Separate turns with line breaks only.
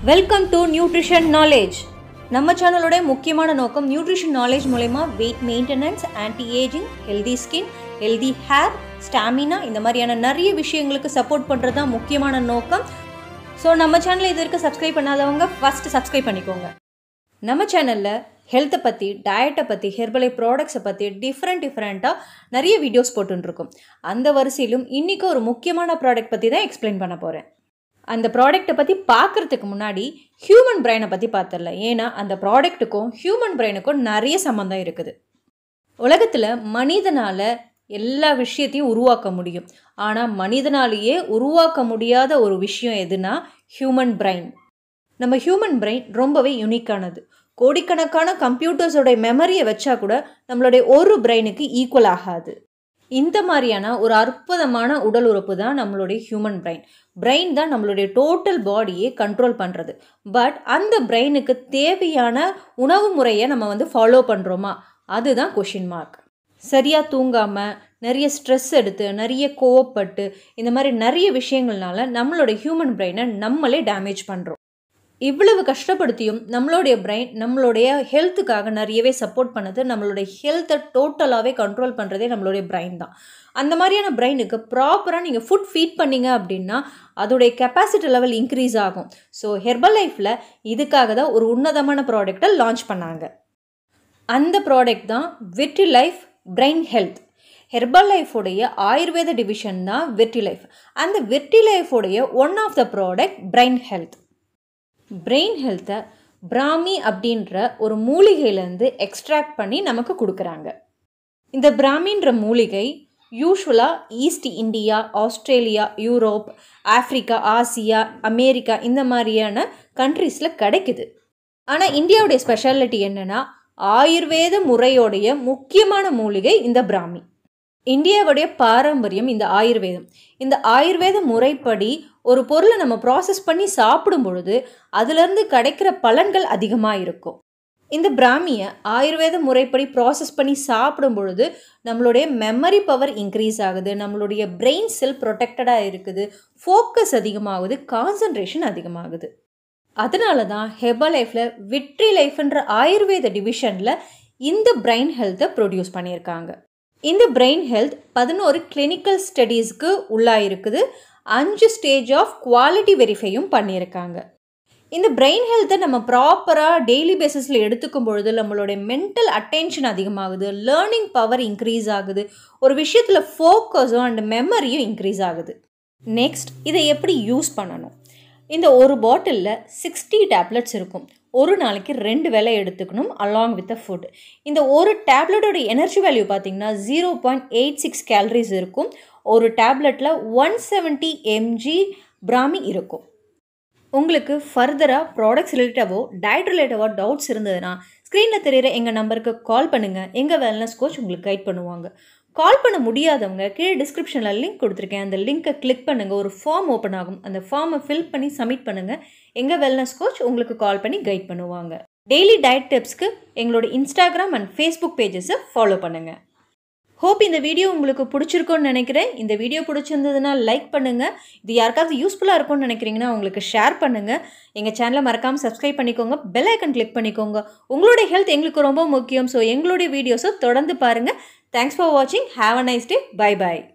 welcome to nutrition knowledge நம்ம சேனலோட முக்கியமான நோக்கம் நியூட்ரிஷன் நாலேஜ் மூலயமா weight maintenance anti ageing healthy skin healthy hair stamina இந்த மாதிரியான நிறைய விஷயங்களுக்கு சப்போர்ட் பண்ணுறது தான் முக்கியமான நோக்கம் ஸோ நம்ம சேனலை இது வரைக்கும் சப்ஸ்கிரைப் பண்ணாதவங்க ஃபஸ்ட்டு சப்ஸ்கிரைப் பண்ணிக்கோங்க நம்ம சேனலில் ஹெல்த்தை பற்றி டயட்டை பற்றி ஹெர்பலை ப்ராடக்ட்ஸை பற்றி டிஃப்ரெண்ட் டிஃப்ரெண்ட்டாக நிறைய வீடியோஸ் போட்டுருக்கோம் அந்த வரிசையிலும் இன்றைக்கி ஒரு முக்கியமான ப்ராடக்ட் பற்றி தான் எக்ஸ்பிளைன் பண்ண போகிறேன் அந்த ப்ராடக்ட்டை பற்றி பார்க்குறதுக்கு முன்னாடி ஹியூமன் பிரெயினை பற்றி பார்த்துடல ஏன்னா அந்த ப்ராடக்ட்டுக்கும் ஹியூமன் பிரெயினுக்கும் நிறைய சம்மந்தம் இருக்குது உலகத்தில் மனிதனால் எல்லா விஷயத்தையும் உருவாக்க முடியும் ஆனால் மனிதனாலேயே உருவாக்க முடியாத ஒரு விஷயம் எதுனா ஹியூமன் பிரெயின் நம்ம ஹியூமன் பிரெயின் ரொம்பவே யூனிக்கானது கோடிக்கணக்கான கம்ப்யூட்டர்ஸோட மெமரியை வச்சா கூட நம்மளுடைய ஒரு பிரெயினுக்கு ஈக்குவல் ஆகாது இந்த மாதிரியான ஒரு அற்புதமான உடல் உறுப்பு தான் நம்மளுடைய ஹியூமன் பிரெயின் பிரெயின் தான் நம்மளுடைய டோட்டல் பாடியை கண்ட்ரோல் பண்ணுறது பட் அந்த பிரெயினுக்கு தேவையான உணவு முறையை நம்ம வந்து ஃபாலோ பண்ணுறோமா அதுதான் கொஷின் மார்க் சரியாக தூங்காமல் நிறைய ஸ்ட்ரெஸ் எடுத்து நிறைய கோவப்பட்டு இந்த மாதிரி நிறைய விஷயங்கள்னால நம்மளோட ஹியூமன் பிரெயினை நம்மளே டேமேஜ் பண்ணுறோம் இவ்வளவு கஷ்டப்படுத்தியும் நம்மளுடைய பிரெயின் நம்மளுடைய ஹெல்த்துக்காக நிறையவே சப்போர்ட் பண்ணுது நம்மளுடைய ஹெல்த்தை டோட்டலாகவே கண்ட்ரோல் பண்ணுறதே நம்மளுடைய பிரெயின் தான் அந்த மாதிரியான பிரெயினுக்கு ப்ராப்பராக நீங்கள் ஃபுட் ஃபீட் பண்ணீங்க அப்படின்னா அதோடைய கெப்பாசிட்டி லெவல் இன்க்ரீஸ் ஆகும் ஸோ ஹெர்பல் லைஃப்பில் இதுக்காக தான் ஒரு உன்னதமான ப்ராடக்டை லான்ச் பண்ணாங்க அந்த ப்ராடக்ட் தான் Vriti Life brain health herbal லைஃபோடைய ஆயுர்வேத டிவிஷன் தான் வெற்றி லைஃப் அந்த வெற்றி லைஃபோடைய one of the product brain health brain ஹெல்த்தை பிராமி அப்படின்ற ஒரு மூலிகையிலேருந்து எக்ஸ்ட்ராக்ட் பண்ணி நமக்கு கொடுக்குறாங்க இந்த பிராமின்ற மூலிகை யூஸ்வலாக east India Australia Europe Africa Asia America இந்த மாதிரியான கண்ட்ரீஸில் கிடைக்குது ஆனால் இந்தியாவுடைய ஸ்பெஷாலிட்டி என்னென்னா ஆயுர்வேத முறையோடைய முக்கியமான மூலிகை இந்த பிராமி இந்தியாவுடைய பாரம்பரியம் இந்த ஆயுர்வேதம் இந்த ஆயுர்வேத முறைப்படி ஒரு பொருளை நம்ம ப்ராசஸ் பண்ணி சாப்பிடும் பொழுது அதுலேருந்து கிடைக்கிற பலன்கள் அதிகமாக இருக்கும் இந்த பிராமியை ஆயுர்வேத முறைப்படி ப்ராசஸ் பண்ணி சாப்பிடும் பொழுது நம்மளுடைய மெமரி பவர் இன்க்ரீஸ் ஆகுது நம்மளுடைய பிரெயின் செல் ப்ரொடெக்டடாக இருக்குது ஃபோக்கஸ் அதிகமாகுது கான்சன்ட்ரேஷன் அதிகமாகுது அதனால தான் ஹெபா லைஃப்பில் விட்ரி லைஃப்ன்ற ஆயுர்வேத டிவிஷனில் இந்த பிரெயின் ஹெல்த்தை ப்ரொடியூஸ் பண்ணியிருக்காங்க இந்த பிரெயின் ஹெல்த் பதினோரு கிளினிக்கல் ஸ்டடீஸ்க்கு உள்ளாயிருக்குது அஞ்சு ஸ்டேஜ் ஆஃப் குவாலிட்டி வெரிஃபையும் பண்ணியிருக்காங்க இந்த பிரெயின் ஹெல்த்தை நம்ம ப்ராப்பராக டெய்லி பேசிஸில் எடுத்துக்கும் பொழுது நம்மளுடைய மென்டல் அட்டென்ஷன் அதிகமாகுது லேர்னிங் பவர் இன்க்ரீஸ் ஆகுது ஒரு விஷயத்தில் ஃபோக்கஸும் அண்ட் மெமரியும் இன்க்ரீஸ் ஆகுது நெக்ஸ்ட் இதை எப்படி யூஸ் பண்ணணும் இந்த ஒரு பாட்டிலில் சிக்ஸ்டி டேப்லெட்ஸ் இருக்கும் ஒரு நாளைக்கு ரெண்டு வேலை எடுத்துக்கணும் அலாங் வித் அ ஃபுட் இந்த ஒரு டேப்லெட்டோட எனர்ஜி வேல்யூ பார்த்தீங்கன்னா zero point eight six calories இருக்கும் ஒரு டேப்லெட்டில் ஒன் செவன்ட்டி எம்ஜி பிராமி இருக்கும் உங்களுக்கு ஃபர்தராக ப்ராடக்ட்ஸ் ரிலேட்டவோ டயட் ரிலேட்டவோ டவுட்ஸ் இருந்ததுன்னா ஸ்க்ரீனில் தெரிகிற எங்கள் நம்பருக்கு கால் பண்ணுங்கள் எங்கள் வெல்னஸ் கோச் உங்களுக்கு கைட் பண்ணுவாங்க கால் பண்ண முடியாதவங்க கீழே டிஸ்கிரிப்ஷனில் லிங்க் கொடுத்துருக்கேன் அந்த லிங்க்கை கிளிக் பண்ணுங்கள் ஒரு ஃபார்ம் ஓப்பன் ஆகும் அந்த ஃபார்மை ஃபில் பண்ணி சப்மிட் பண்ணுங்கள் எங்கள் வெல்னஸ் கோச் உங்களுக்கு கால் பண்ணி கைட் பண்ணுவாங்க டெய்லி டயட் டிப்ஸ்க்கு எங்களோட இன்ஸ்டாகிராம் அண்ட் ஃபேஸ்புக் பேஜஸை ஃபாலோ பண்ணுங்கள் ஹோப் இந்த வீடியோ உங்களுக்கு பிடிச்சிருக்கோன்னு நினைக்கிறேன் இந்த வீடியோ பிடிச்சிருந்ததுன்னா லைக் பண்ணுங்கள் இது யாருக்காவது யூஸ்ஃபுல்லாக இருக்கும்னு நினைக்கிறீங்கன்னா உங்களுக்கு ஷேர் பண்ணுங்கள் எங்கள் சேனலை மறக்காமல் சப்ஸ்கிரைப் பண்ணிக்கோங்க பெல் ஐக்கன் கிளிக் பண்ணிக்கோங்க உங்களுடைய ஹெல்த் எங்களுக்கு ரொம்ப முக்கியம் ஸோ எங்களுடைய வீடியோஸை தொடர்ந்து பாருங்கள் தேங்க்ஸ் ஃபார் வாட்சிங் have a nice day bye bye